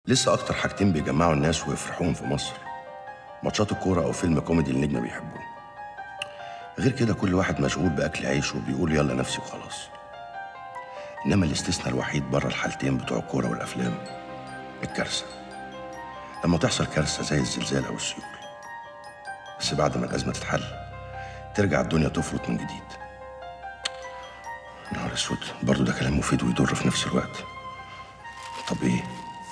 لسه أكتر حاجتين بيجمعوا الناس ويفرحوهم في مصر ماتشات الكورة أو فيلم كوميدي النجم بيحبوه غير كده كل واحد مشغول بأكل عيشه وبيقول يلا نفسي وخلاص إنما الاستثناء الوحيد بره الحالتين بتوع الكورة والأفلام الكارثة لما تحصل كارثة زي الزلزال أو السيول بس بعد ما الأزمة تتحل ترجع الدنيا تفرط من جديد نهار اسود برضه ده كلام مفيد ويضر في نفس الوقت طب ايه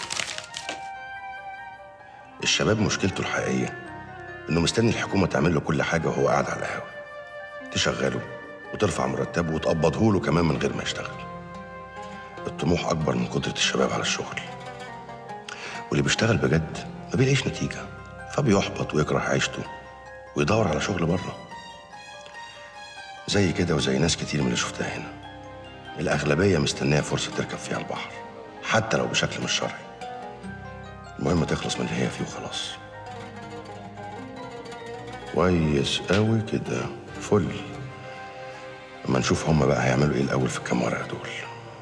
الشباب مشكلته الحقيقيه انه مستني الحكومه تعمل له كل حاجه وهو قاعد على القهوه تشغله وترفع مرتبه وتقبضه له كمان من غير ما يشتغل الطموح اكبر من قدره الشباب على الشغل واللي بيشتغل بجد ما بيلاقيش نتيجه فبيحبط ويكره عيشته ويدور على شغل بره زي كده وزي ناس كتير من اللي شفتها هنا الأغلبية مستنية فرصة تركب فيها البحر حتى لو بشكل مش شرعي المهم تخلص من اللي هي فيه وخلاص كويس قوي كده فل اما نشوف هما بقى هيعملوا ايه الاول في الكام ورقه دول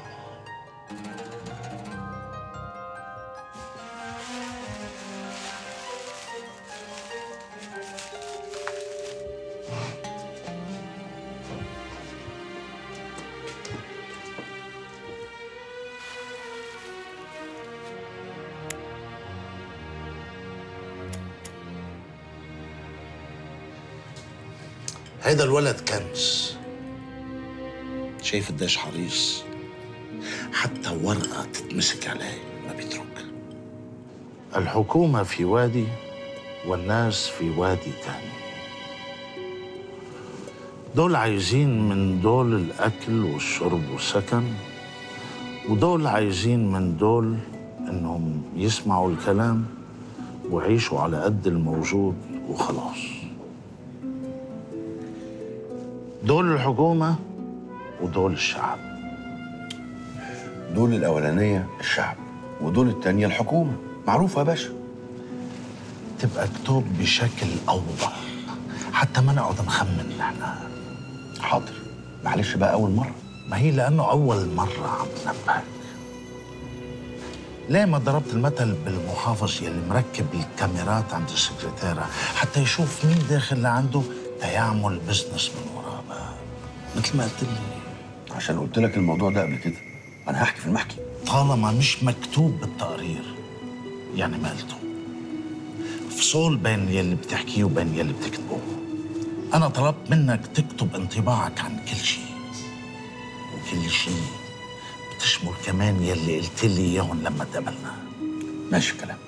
هيدا الولد كنز شايف قديش حريص حتى ورقة تتمسك عليه ما بيترك الحكومة في وادي والناس في وادي تاني دول عايزين من دول الأكل والشرب والسكن ودول عايزين من دول إنهم يسمعوا الكلام ويعيشوا على قد الموجود وخلاص دول الحكومة ودول الشعب دول الاولانيه الشعب ودول التانيه الحكومه معروفه يا باشا تبقى كتب بشكل أوضح حتى ما نقعد نخمن نحن حاضر معلش بقى اول مره ما هي لأنه أول مرة عم نبهك ليه ما ضربت المثل بالمحافظ يلي مركب الكاميرات عند السكرتيرة حتى يشوف مين داخل لعنده تيعمل بزنس من وراه بقى مثل ما قلت لي عشان قلت لك الموضوع ده قبل كده انا هحكي في المحكي طالما مش مكتوب بالتقرير يعني ما قلته فصول بين يلي بتحكيه وبين يلي بتكتبه أنا طلبت منك تكتب انطباعك عن كل شيء وكل شيء بتشمل كمان يلي قلت لي إياهم لما تقابلنا ماشي الكلام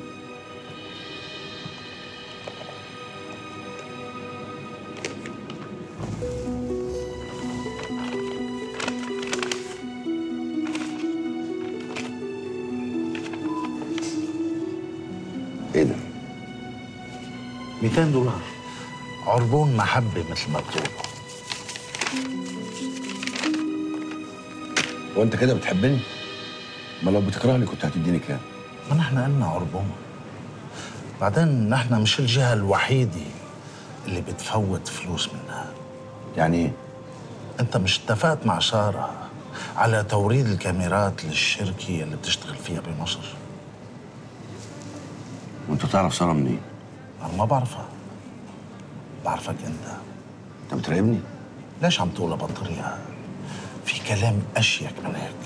ايه ده 200 دولار عربون محبة مثل ما بتقولوا وانت كده بتحبني ما لو بتكرهني كنت هتديني كام ما نحن قلنا عربون بعدين نحن مش الجهة الوحيدة اللي بتفوت فلوس منها يعني ايه انت مش اتفقت مع سارة على توريد الكاميرات للشركة اللي بتشتغل فيها بمصر وانت تعرف ساره منين انا ما بعرفها بعرفك انت انت بتراقبني ليش عم تقولها بالطريقة في كلام اشيك من هيك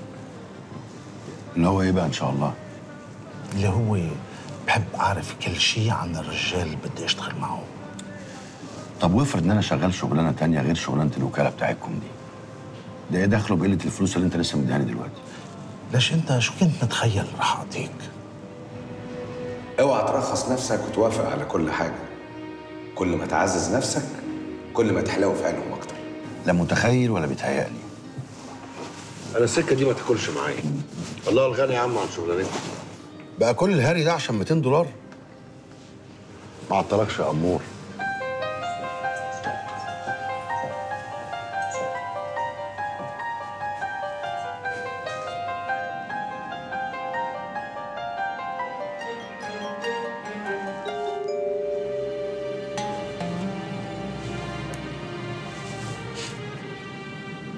اللي هو ايه بقى ان شاء الله اللي هو بحب اعرف كل شيء عن الرجال اللي بدي اشتغل معه طب وافرض ان انا شغال شغلانه تانية غير شغلانه الوكاله بتاعتكم دي ده ايه دخله بقله الفلوس اللي انت لسه مديهاني دلوقتي ليش انت شو كنت متخيل رح اعطيك اوعى ترخص نفسك وتوافق على كل حاجة كل ما تعزز نفسك كل ما تحلو في عينهم أكتر لا متخيل ولا بيتهيألي انا السكه دي ما تاكلش معايا الله الغني يا عم عن شغلانتي بقى كل الهري ده عشان 200 دولار ما عطلكش يا امور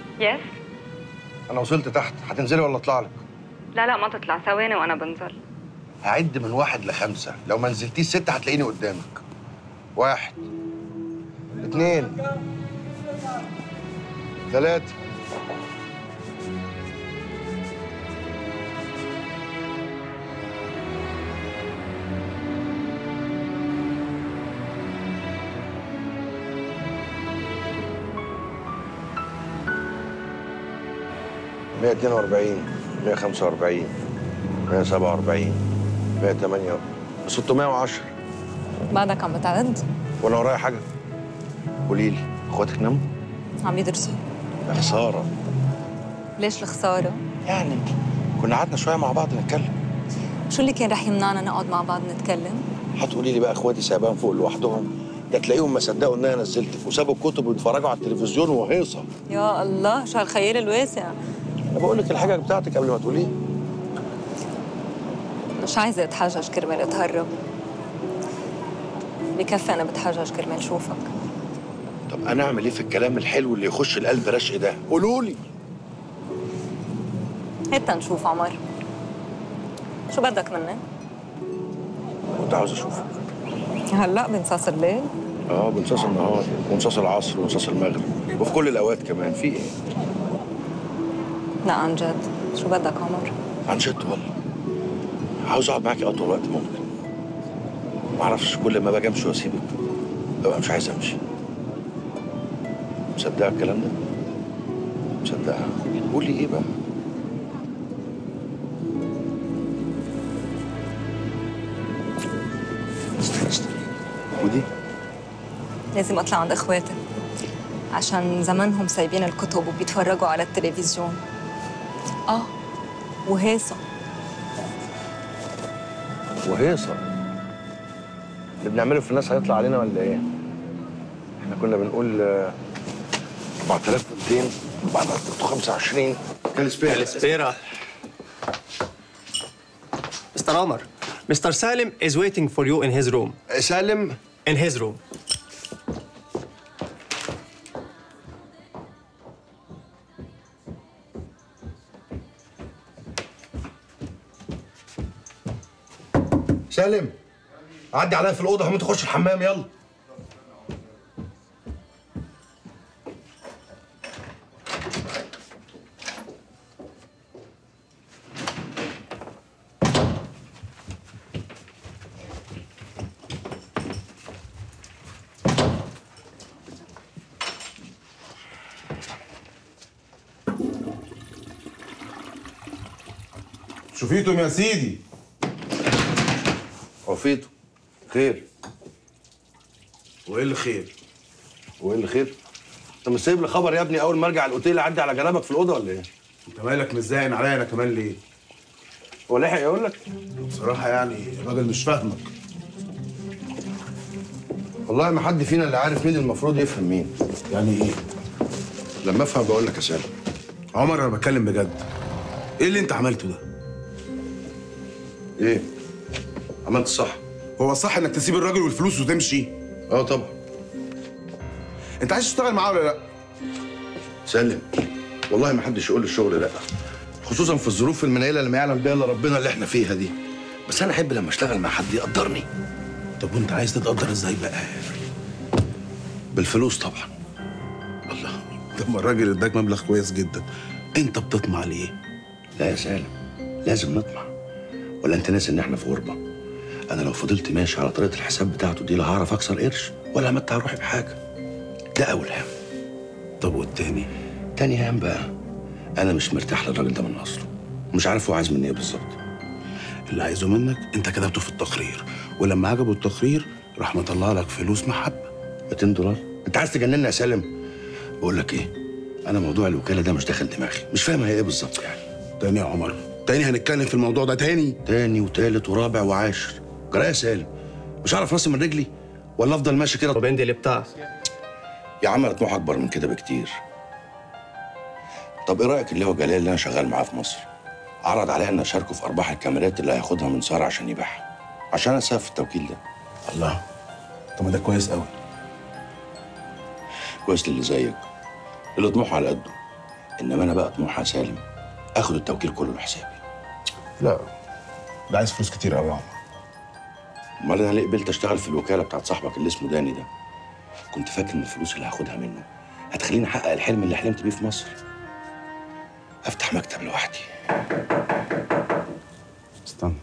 يس انا وصلت تحت هتنزلي ولا اطلع لك لا لا ما تطلع ثواني وانا بنزل هعد من واحد لخمسة لو ما نزلتيش ستة هتلاقيني قدامك واحد اتنين تلاتة مية اتنين وأربعين مية خمسة وأربعين مية سبعة وأربعين مية تمانية ستمية وعشرة بعدك عم بتعد وأنا ورايا حاجة قولي لي إخواتك ناموا؟ عم يدرسوا يا خسارة ليش الخسارة؟ يعني كنا قعدنا شوية مع بعض نتكلم شو اللي كان رح يمنعنا نقعد مع بعض نتكلم؟ هتقولي لي بقى اخواتي سايبان فوق لوحدهم ده تلاقيهم ما صدقوا ان انا نزلتك وسابوا الكتب ويتفرجوا على التلفزيون وهيصه يا الله شو هالخيال الواسع انا بقول لك الحاجه بتاعتك قبل ما تقوليها مش عايزة اتحجج كرمال اتهرب بكفي أنا بتحجج كرمال شوفك طب انا اعمل ايه في الكلام الحلو اللي يخش القلب رشق ده قولوا لي هات نشوف عمر شو بدك مني؟ كنت عاوز اشوفك هلا بنصاص الليل اه بنصاص النهار ونصاص العصر ونصاص المغرب وفي كل الاوقات كمان في ايه لا عن جد شو بدك عمر؟ عن جد والله عاوز اقعد معاكي اطول وقت ممكن معرفش كل ما باجي امشي واسيبك ببقى مش عايز امشي مصدقه الكلام ده مصدقها قولي ايه بقى استنى استنى ودي لازم اطلع عند اخواتي عشان زمانهم سايبين الكتب وبيتفرجوا على التلفزيون اه وهيصة وهيصة اللي بنعمله في الناس هيطلع علينا ولا ايه؟ احنا كنا بنقول آه، 4200 4325 كالسبيرا Espera. Mr. Omar, Mr. Salim is waiting for you in his room. سالم In his room. سالم عدي عليا في الاوضه هم تخش الحمام يلا شوفيتم يا سيدي وفيته خير وايه اللي خير وايه اللي خير؟ انت مش سايب لي خبر يا ابني اول ما ارجع الاوتيل اعدي على جنابك في الاوضه ولا ايه؟ انت مالك مش زاين عليا انا كمان ليه هو لحق يقول لك؟ بصراحه يعني الراجل مش فاهمك والله ما حد فينا اللي عارف مين المفروض يفهم مين يعني ايه لما افهم بقول لك يا سالم عمر انا بتكلم بجد ايه اللي انت عملته ده ايه؟ عملت صح هو صح انك تسيب الراجل والفلوس وتمشي اه طبعا انت عايز تشتغل معاه ولا لا سلم والله ما حدش يقول الشغل لا خصوصا في الظروف المنيله اللي ما يعلم بيها الا ربنا اللي احنا فيها دي بس انا احب لما اشتغل مع حد يقدرني طب وانت عايز تتقدر ازاي بقى بالفلوس طبعا الله طب ما الراجل اداك مبلغ كويس جدا انت بتطمع ليه لا يا سالم لازم نطمع ولا انت ناسي ان احنا في غربه انا لو فضلت ماشي على طريقه الحساب بتاعته دي لا هعرف اكسر قرش ولا امتع روحي بحاجه ده اول هام طب والتاني تاني هام بقى انا مش مرتاح للراجل ده من اصله مش عارف هو عايز مني ايه بالظبط اللي عايزه منك انت كتبته في التقرير ولما عجبه التقرير راح مطلع لك فلوس محبه 200 دولار انت عايز تجنني يا سالم بقول لك ايه انا موضوع الوكاله ده مش داخل دماغي مش فاهم هي ايه بالظبط يعني تاني يا عمر تاني هنتكلم في الموضوع ده تاني تاني وتالت ورابع وعاشر جرى يا سالم مش عارف راسي من رجلي ولا افضل ماشي كده وبندي اللي بتاع يا عم انا طموح اكبر من كده بكتير طب ايه رايك اللي هو جلال اللي انا شغال معاه في مصر عرض عليا ان اشاركه في ارباح الكاميرات اللي هياخدها من ساره عشان يبيعها عشان اسافر في التوكيل ده الله طب ما ده كويس قوي كويس للي زيك اللي طموحه على قده انما انا بقى طموحي يا سالم اخد التوكيل كله لحسابي لا ده عايز فلوس كتير قوي يا عمر امال انا ليه قبلت اشتغل في الوكاله بتاعت صاحبك اللي اسمه داني ده كنت فاكر ان الفلوس اللي هاخدها منه هتخليني احقق الحلم اللي حلمت بيه في مصر افتح مكتب لوحدي استنى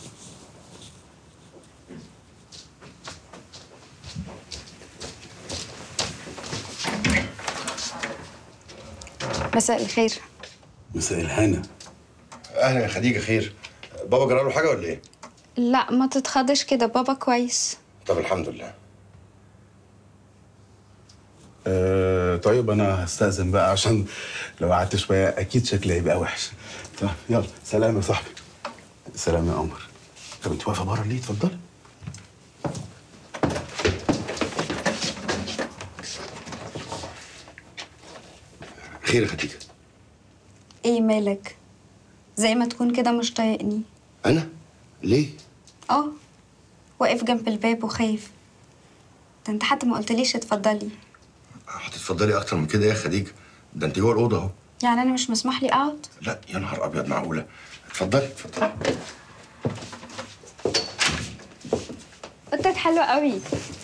مساء الخير مساء الهنا اهلا يا خديجه خير بابا جرى له حاجه ولا ايه لا ما تتخضش كده بابا كويس طب الحمد لله أه طيب انا هستأذن بقى عشان لو قعدت شويه اكيد شكلي هيبقى وحش طب يلا سلام يا صاحبي سلام يا قمر طب انت واقفه بره ليه اتفضلي خير يا خديجه ايه مالك زي ما تكون كده مش طايقني انا ليه اه واقف جنب الباب وخايف ده انت حتى ما قلتليش اتفضلي هتتفضلي اكتر من كده يا خديجه ده انت جوه الاوضه اهو يعني انا مش مسموح لي اقعد لا يا نهار ابيض معقوله اتفضلي اتفضلي اوضتك حلوه قوي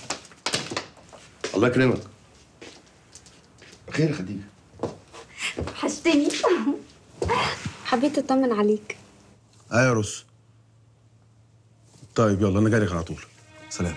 الله يكرمك خير يا خديجه وحشتني حبيت اطمن عليك ايوه يا رس طيب يلا انا جاي لك على طول سلام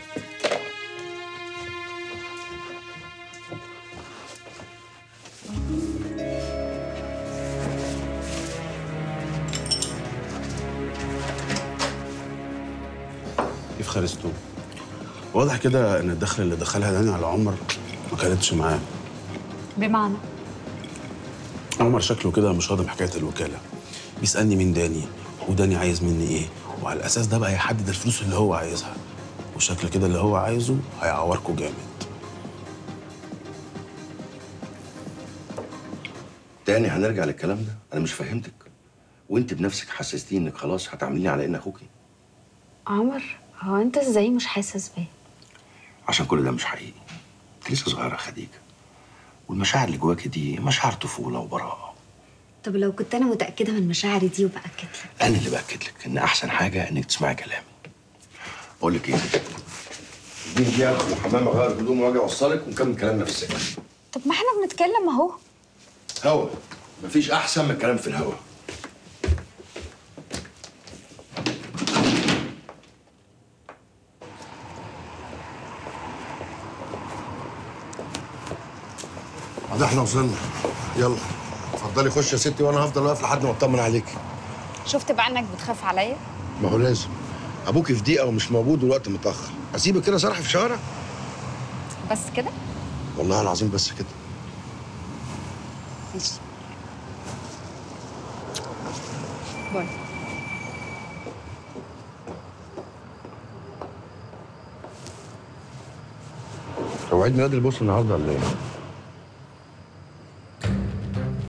كيف خرجتوا؟ واضح كده ان الدخل اللي دخلها داني على عمر ما كانتش معاه بمعنى عمر شكله كده مش هاضم حكايه الوكاله بيسالني مين داني وداني عايز مني ايه وعلى الاساس ده بقى يحدد الفلوس اللي هو عايزها وشكل كده اللي هو عايزه هيعوركوا جامد تاني هنرجع للكلام ده انا مش فهمتك وانت بنفسك حسستيني انك خلاص هتعامليني على ان اخوكي عمر هو انت ازاي مش حاسس بيه عشان كل ده مش حقيقي انت لسه صغيره يا خديجه والمشاعر اللي جواكي دي مشاعر طفوله وبراءه طب لو كنت انا متاكده من مشاعري دي وباكد لك انا اللي باكد لك ان احسن حاجه انك تسمعي كلامي بقول لك ايه اديني دقيقه ادخل الحمام اغير هدومي واجي اوصلك ونكمل كلامنا في السكن طب ما احنا بنتكلم اهو هوا مفيش احسن من الكلام في الهوا ده احنا وصلنا يلا اتفضلي خش يا ستي وانا هفضل واقف لحد ما اطمن عليكي شفت بقى انك بتخاف عليا ما هو لازم ابوكي في دقيقه ومش موجود والوقت متاخر اسيبك كده سرح في شوارع بس كده والله العظيم بس كده ماشي باي هو عيد ميلاد البوس النهارده ولا ايه؟